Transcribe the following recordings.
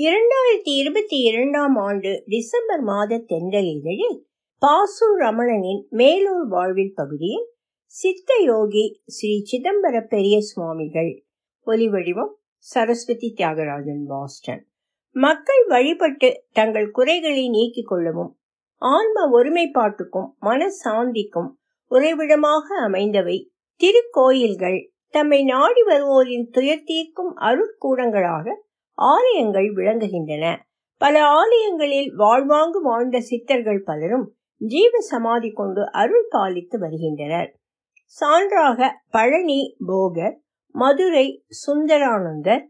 இரண்டாயிரத்தி இருபத்தி இரண்டாம் ஆண்டு டிசம்பர் மாத தென்றல் இதழில் பாசு ரமணனின் மேலூர் வாழ்வில் பகுதியில் சித்த யோகி ஸ்ரீ சிதம்பர பெரிய சுவாமிகள் ஒலிவடிவம் சரஸ்வதி தியாகராஜன் பாஸ்டன் மக்கள் வழிபட்டு தங்கள் குறைகளை நீக்கிக் கொள்ளவும் ஆன்ம ஒருமைப்பாட்டுக்கும் மன சாந்திக்கும் உறைவிடமாக அமைந்தவை திருக்கோயில்கள் தம்மை நாடி வருவோரின் துயர் தீர்க்கும் அருட்கூடங்களாக ஆலயங்கள் விளங்குகின்றன பல ஆலயங்களில் வாழ்வாங்கு வாழ்ந்த சித்தர்கள் பலரும் ஜீவ சமாதி கொண்டு அருள் பாலித்து வருகின்றனர் சான்றாக பழனி போகர் மதுரை சுந்தரானந்தர்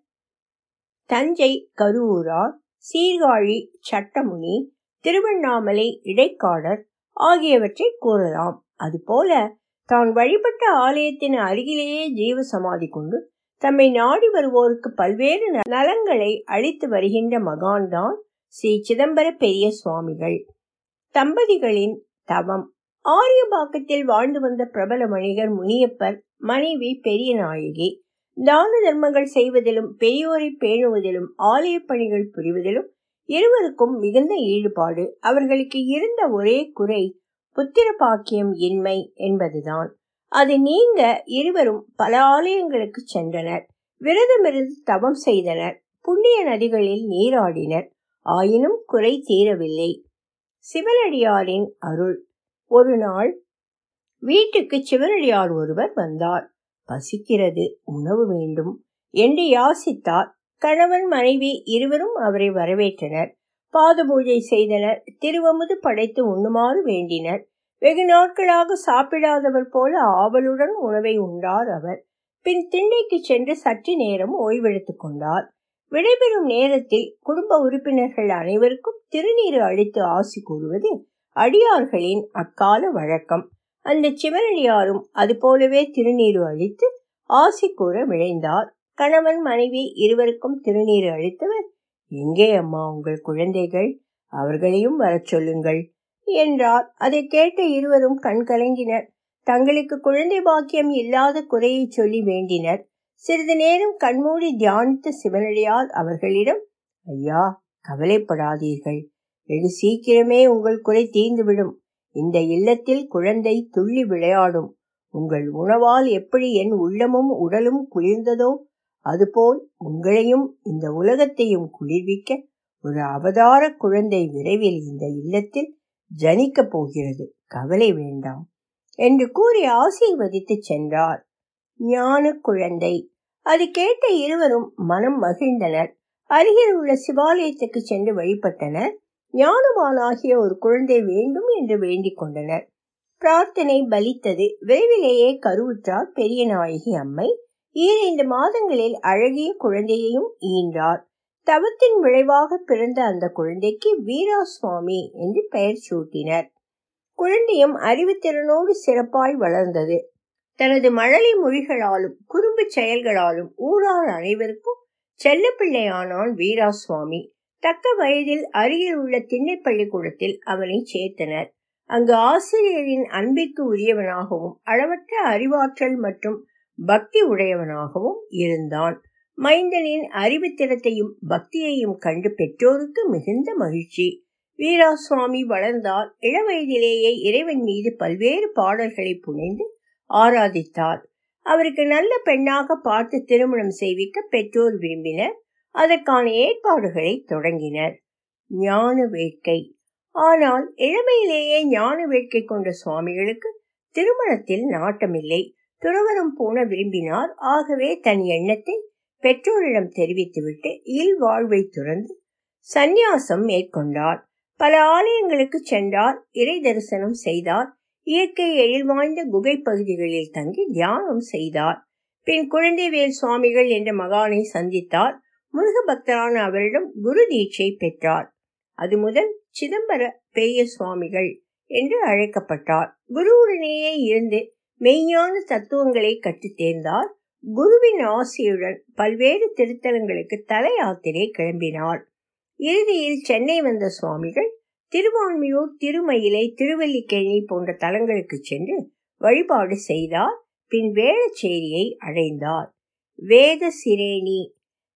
தஞ்சை கருவூரார் சீர்காழி சட்டமுனி திருவண்ணாமலை இடைக்காடர் ஆகியவற்றை கூறலாம் அதுபோல தான் வழிபட்ட ஆலயத்தின் அருகிலேயே ஜீவ சமாதி கொண்டு தம்மை நாடி வருவோருக்கு பல்வேறு நலங்களை அளித்து வருகின்ற மகான்தான் ஸ்ரீ சிதம்பர பெரிய சுவாமிகள் தம்பதிகளின் தவம் ஆரியபாக்கத்தில் வாழ்ந்து வந்த பிரபல வணிகர் முனியப்பர் மனைவி பெரிய நாயகி தான தர்மங்கள் செய்வதிலும் பெரியோரை பேணுவதிலும் ஆலய பணிகள் புரிவதிலும் இருவருக்கும் மிகுந்த ஈடுபாடு அவர்களுக்கு இருந்த ஒரே குறை புத்திர பாக்கியம் இன்மை என்பதுதான் அது நீங்க இருவரும் பல ஆலயங்களுக்கு சென்றனர் விரதமிருந்து தவம் செய்தனர் புண்ணிய நதிகளில் நீராடினர் ஆயினும் குறை தீரவில்லை சிவனடியாரின் அருள் ஒரு நாள் வீட்டுக்கு சிவனடியார் ஒருவர் வந்தார் பசிக்கிறது உணவு வேண்டும் என்று யாசித்தார் கணவன் மனைவி இருவரும் அவரை வரவேற்றனர் பாத பூஜை செய்தனர் திருவமுது படைத்து உண்ணுமாறு வேண்டினர் வெகு நாட்களாக சாப்பிடாதவர் போல ஆவலுடன் உணவை உண்டார் அவர் பின் திண்ணைக்கு சென்று சற்று நேரம் ஓய்வெடுத்துக் கொண்டார் விடைபெறும் நேரத்தில் குடும்ப உறுப்பினர்கள் அனைவருக்கும் திருநீரு அளித்து ஆசி கூறுவது அடியார்களின் அக்கால வழக்கம் அந்த சிவனடியாரும் அதுபோலவே திருநீரு அளித்து ஆசி கூற விழைந்தார் கணவன் மனைவி இருவருக்கும் திருநீரு அளித்தவர் எங்கே அம்மா உங்கள் குழந்தைகள் அவர்களையும் வரச் சொல்லுங்கள் என்றார் அதை கேட்ட இருவரும் கண் கலங்கினர் தங்களுக்கு குழந்தை பாக்கியம் இல்லாத குறையை சொல்லி வேண்டினர் சிறிது நேரம் கண்மூடி தியானித்த சிவனடியார் அவர்களிடம் ஐயா கவலைப்படாதீர்கள் வெகு சீக்கிரமே உங்கள் குறை தீர்ந்துவிடும் இந்த இல்லத்தில் குழந்தை துள்ளி விளையாடும் உங்கள் உணவால் எப்படி என் உள்ளமும் உடலும் குளிர்ந்ததோ அதுபோல் உங்களையும் இந்த உலகத்தையும் குளிர்விக்க ஒரு அவதார குழந்தை விரைவில் இந்த இல்லத்தில் ஜனிக்கப் போகிறது கவலை வேண்டாம் என்று கூறி ஆசீர்வதித்து சென்றார் ஞான குழந்தை அது கேட்ட இருவரும் மனம் மகிழ்ந்தனர் அருகில் உள்ள சிவாலயத்துக்கு சென்று வழிபட்டனர் ஞானமானாகிய ஒரு குழந்தை வேண்டும் என்று வேண்டிக் கொண்டனர் பிரார்த்தனை பலித்தது விரைவிலேயே கருவுற்றார் பெரிய நாயகி அம்மை ஈரைந்து மாதங்களில் அழகிய குழந்தையையும் ஈன்றார் தவத்தின் விளைவாக பிறந்த அந்த குழந்தைக்கு வீரா சுவாமி என்று பெயர் சூட்டினர் குழந்தையும் அறிவுத்திறனோடு சிறப்பாய் வளர்ந்தது தனது மழலை மொழிகளாலும் குறும்பு செயல்களாலும் ஊரார் அனைவருக்கும் செல்லப்பிள்ளையானான் வீரா சுவாமி தக்க வயதில் அருகில் உள்ள திண்ணை பள்ளிக்கூடத்தில் அவனை சேர்த்தனர் அங்கு ஆசிரியரின் அன்பிற்கு உரியவனாகவும் அளவற்ற அறிவாற்றல் மற்றும் பக்தி உடையவனாகவும் இருந்தான் மைந்தனின் அறிவுத்திறத்தையும் பக்தியையும் கண்டு பெற்றோருக்கு மிகுந்த மகிழ்ச்சி வீராசுவாமி வளர்ந்தால் இளவயதிலேயே இறைவன் மீது பல்வேறு பாடல்களை புனைந்து ஆராதித்தார் அவருக்கு நல்ல பெண்ணாக பார்த்து திருமணம் செய்விக்க பெற்றோர் விரும்பினர் அதற்கான ஏற்பாடுகளை தொடங்கினர் ஞான வேட்கை ஆனால் இளமையிலேயே ஞான வேட்கை கொண்ட சுவாமிகளுக்கு திருமணத்தில் நாட்டமில்லை துறவரம் போன விரும்பினார் ஆகவே தன் எண்ணத்தை பெற்றோரிடம் தெரிவித்துவிட்டு இல் வாழ்வை துறந்து சந்நியாசம் மேற்கொண்டார் பல ஆலயங்களுக்கு சென்றார் இறை தரிசனம் செய்தார் இயற்கை எழில் வாய்ந்த குகை பகுதிகளில் தங்கி தியானம் செய்தார் பின் குழந்தைவேல் சுவாமிகள் என்ற மகானை சந்தித்தார் முருக பக்தரான அவரிடம் குரு தீட்சை பெற்றார் அது முதல் சிதம்பர பெரிய சுவாமிகள் என்று அழைக்கப்பட்டார் குருவுடனேயே இருந்து மெய்ஞான தத்துவங்களை கற்றுத் தேர்ந்தார் குருவின் ஆசையுடன் பல்வேறு திருத்தலங்களுக்கு தல யாத்திரை கிளம்பினார் இறுதியில் சென்னை வந்த சுவாமிகள் திருவான்மியூர் திருமயிலை திருவல்லிக்கேணி போன்ற தலங்களுக்கு சென்று வழிபாடு செய்தார் பின் வேளச்சேரியை அடைந்தார் வேத சிரேணி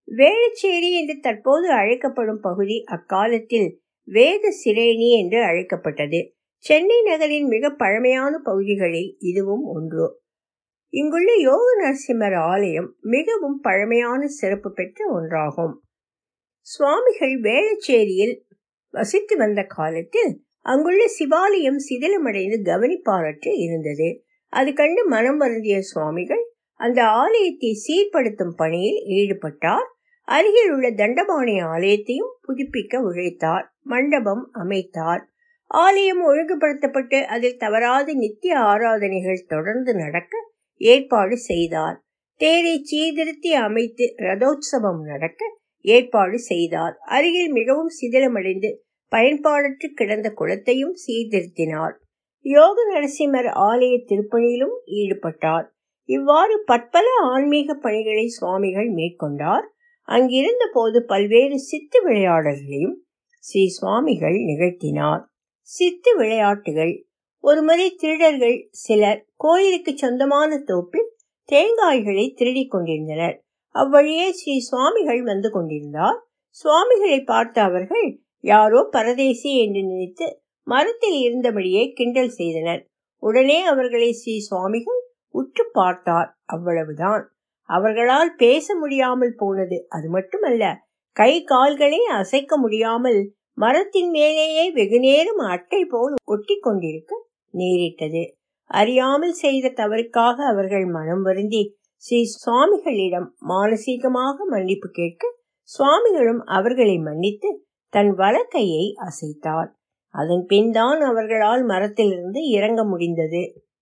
வேளச்சேரி என்று தற்போது அழைக்கப்படும் பகுதி அக்காலத்தில் வேத சிரேணி என்று அழைக்கப்பட்டது சென்னை நகரின் மிக பழமையான பகுதிகளில் இதுவும் ஒன்று இங்குள்ள யோக நரசிம்மர் ஆலயம் மிகவும் பழமையான சிறப்பு பெற்ற ஒன்றாகும் சுவாமிகள் வேளச்சேரியில் வசித்து வந்த காலத்தில் அங்குள்ள சிவாலயம் சிதிலமடைந்து கவனிப்பாரற்று இருந்தது அது கண்டு மனம் வருந்திய சுவாமிகள் அந்த ஆலயத்தை சீர்படுத்தும் பணியில் ஈடுபட்டார் அருகில் உள்ள தண்டபாணி ஆலயத்தையும் புதுப்பிக்க உழைத்தார் மண்டபம் அமைத்தார் ஆலயம் ஒழுங்குபடுத்தப்பட்டு அதில் தவறாத நித்திய ஆராதனைகள் தொடர்ந்து நடக்க ஏற்பாடு செய்தார் தேரை சீர்திருத்தி அமைத்து ரதோற்சவம் நடக்க ஏற்பாடு செய்தார் அருகில் மிகவும் சிதிலமடைந்து பயன்பாடற்று கிடந்த குளத்தையும் சீர்திருத்தினார் யோக நரசிம்மர் ஆலய திருப்பணியிலும் ஈடுபட்டார் இவ்வாறு பற்பல ஆன்மீக பணிகளை சுவாமிகள் மேற்கொண்டார் அங்கிருந்த போது பல்வேறு சித்து விளையாடல்களையும் ஸ்ரீ சுவாமிகள் நிகழ்த்தினார் சித்து விளையாட்டுகள் ஒருமுறை திருடர்கள் சிலர் கோயிலுக்கு சொந்தமான தோப்பில் தேங்காய்களை திருடிக் கொண்டிருந்தனர் அவ்வழியே ஸ்ரீ சுவாமிகள் வந்து கொண்டிருந்தார் சுவாமிகளை பார்த்த அவர்கள் யாரோ பரதேசி என்று நினைத்து மரத்தில் இருந்தபடியே கிண்டல் செய்தனர் உடனே அவர்களை ஸ்ரீ சுவாமிகள் உற்று பார்த்தார் அவ்வளவுதான் அவர்களால் பேச முடியாமல் போனது அது மட்டுமல்ல கை கால்களை அசைக்க முடியாமல் மரத்தின் மேலேயே வெகுநேரம் அட்டை போல் ஒட்டி கொண்டிருக்க நேரிட்டது அறியாமல் செய்த தவறுக்காக அவர்கள் மனம் வருந்தி ஸ்ரீ சுவாமிகளிடம் மானசீகமாக மன்னிப்பு கேட்க சுவாமிகளும் அவர்களை மன்னித்து தன் வலக்கையை அசைத்தார் அதன் பின் தான் அவர்களால் மரத்திலிருந்து இறங்க முடிந்தது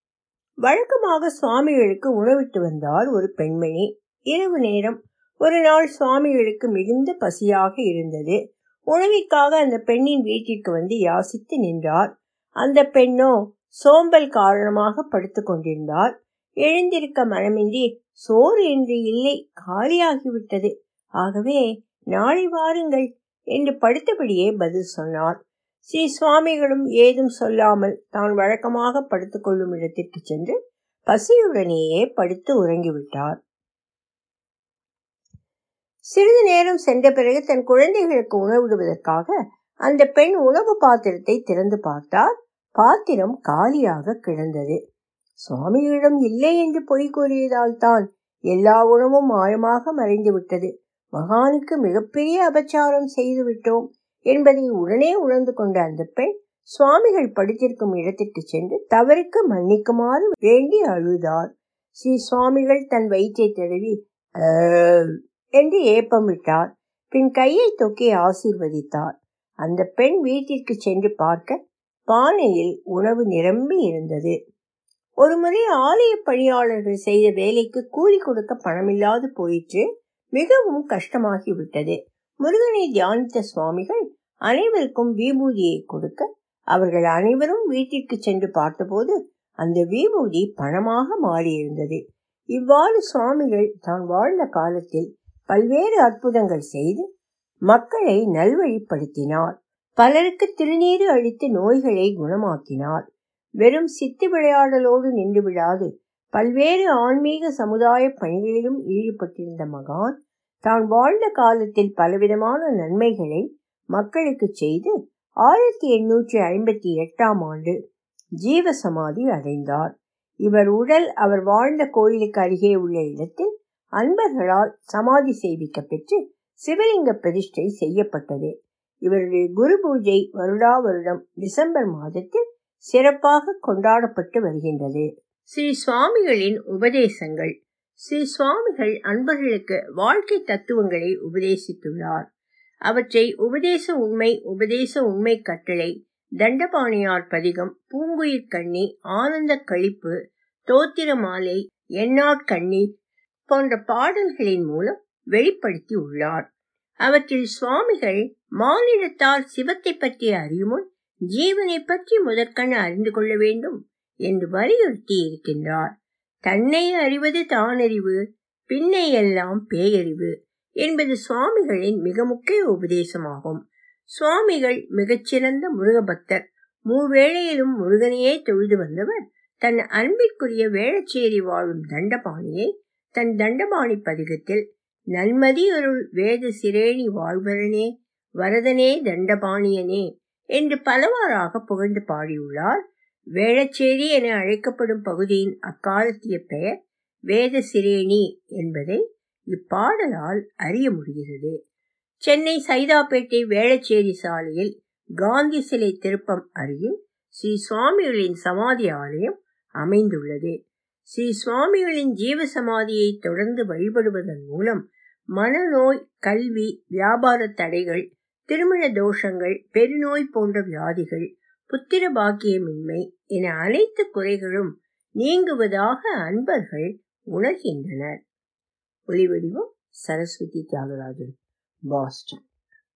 வழக்கமாக சுவாமிகளுக்கு உணவிட்டு வந்தார் ஒரு பெண்மணி இரவு நேரம் ஒரு நாள் சுவாமிகளுக்கு மிகுந்த பசியாக இருந்தது உணவிற்காக அந்த பெண்ணின் வீட்டிற்கு வந்து யாசித்து நின்றார் அந்த பெண்ணோ சோம்பல் காரணமாக படுத்து கொண்டிருந்தார் எழுந்திருக்க மனமின்றி சோறு என்று இல்லை காலியாகிவிட்டது ஆகவே நாளை வாருங்கள் என்று படுத்தபடியே பதில் சொன்னார் ஸ்ரீ சுவாமிகளும் ஏதும் சொல்லாமல் தான் வழக்கமாக படுத்துக் கொள்ளும் இடத்திற்கு சென்று பசியுடனேயே படுத்து உறங்கிவிட்டார் சிறிது நேரம் சென்ற பிறகு தன் குழந்தைகளுக்கு உணவிடுவதற்காக அந்த பெண் உணவு பாத்திரத்தை திறந்து பார்த்தார் பாத்திரம் காலியாக கிடந்தது சுவாமிகளிடம் இல்லை என்று பொய் கூறியதால் தான் எல்லா உணவும் மாயமாக மறைந்து விட்டது மகானுக்கு மிகப்பெரிய அபச்சாரம் செய்து விட்டோம் என்பதை உடனே உணர்ந்து கொண்ட அந்த பெண் சுவாமிகள் படுத்திருக்கும் இடத்திற்கு சென்று தவறுக்கு மன்னிக்குமாறு வேண்டி அழுதார் ஸ்ரீ சுவாமிகள் தன் வயிற்றை தடவி என்று ஏப்பம் விட்டார் பின் கையை தொக்கி ஆசீர்வதித்தார் அந்த பெண் வீட்டிற்கு சென்று பார்க்க பானையில் உணவு நிரம்பி இருந்தது ஒருமுறை ஆலய பணியாளர்கள் செய்த வேலைக்கு கூலி கொடுக்க பணமில்லாது போயிற்று மிகவும் கஷ்டமாகி விட்டது முருகனை தியானித்த சுவாமிகள் அனைவருக்கும் விபூதியை கொடுக்க அவர்கள் அனைவரும் வீட்டிற்கு சென்று பார்த்தபோது அந்த விபூதி பணமாக மாறியிருந்தது இவ்வாறு சுவாமிகள் தான் வாழ்ந்த காலத்தில் பல்வேறு அற்புதங்கள் செய்து மக்களை நல்வழிப்படுத்தினார் பலருக்கு திருநீரு அளித்து நோய்களை குணமாக்கினார் வெறும் சித்து விளையாடலோடு நின்று விடாது பல்வேறு ஆன்மீக சமுதாய பணிகளிலும் ஈடுபட்டிருந்த மகான் தான் வாழ்ந்த காலத்தில் பலவிதமான நன்மைகளை மக்களுக்கு செய்து ஆயிரத்தி எண்ணூற்றி ஐம்பத்தி எட்டாம் ஆண்டு ஜீவசமாதி அடைந்தார் இவர் உடல் அவர் வாழ்ந்த கோயிலுக்கு அருகே உள்ள இடத்தில் அன்பர்களால் சமாதி செய்விக்க பெற்று சிவலிங்க பிரதிஷ்டை செய்யப்பட்டது இவருடைய குரு பூஜை வருடா வருடம் டிசம்பர் மாதத்தில் சிறப்பாக கொண்டாடப்பட்டு வருகின்றது ஸ்ரீ சுவாமிகளின் உபதேசங்கள் ஸ்ரீ சுவாமிகள் அன்பர்களுக்கு வாழ்க்கை தத்துவங்களை உபதேசித்துள்ளார் அவற்றை உபதேச உண்மை உபதேச உண்மை கட்டளை தண்டபாணியார் பதிகம் பூங்குயிர் கண்ணி ஆனந்த கழிப்பு தோத்திர மாலை எண்ணாட்கண்ணி போன்ற பாடல்களின் மூலம் வெளிப்படுத்தி உள்ளார் அவற்றில் சுவாமிகள் மானிடத்தார் சிவத்தை பற்றி அறியுமுன் ஜீவனை பற்றி முதற்கண் அறிந்து கொள்ள வேண்டும் என்று வலியுறுத்தி இருக்கின்றார் தன்னை அறிவது தானறிவு பின்னை எல்லாம் பேயறிவு என்பது சுவாமிகளின் மிக முக்கிய உபதேசமாகும் சுவாமிகள் மிகச்சிறந்த முருக பக்தர் மூவேளையிலும் முருகனையே தொழுது வந்தவர் தன் அன்பிற்குரிய வேளச்சேரி வாழும் தண்டபாணியை தன் தண்டபாணி பதிகத்தில் நன்மதியருள் வேத சிரேணி வாழ்வரனே வரதனே தண்டபாணியனே என்று பலவாறாக புகழ்ந்து பாடியுள்ளார் வேளச்சேரி என அழைக்கப்படும் பகுதியின் அக்காலத்திய பெயர் வேத சிரேணி என்பதை இப்பாடலால் அறிய முடிகிறது சென்னை சைதாப்பேட்டை வேளச்சேரி சாலையில் காந்தி சிலை திருப்பம் அருகில் ஸ்ரீ சுவாமிகளின் சமாதி ஆலயம் அமைந்துள்ளது ஸ்ரீ சுவாமிகளின் ஜீவ சமாதியை தொடர்ந்து வழிபடுவதன் மூலம் மனநோய் கல்வி வியாபார தடைகள் திருமண தோஷங்கள் பெருநோய் போன்ற வியாதிகள் புத்திர பாக்கியமின்மை என அனைத்து குறைகளும் நீங்குவதாக அன்பர்கள் உணர்கின்றனர் ஒலிவடிவம் சரஸ்வதி தியாகராஜன் பாஸ்டன்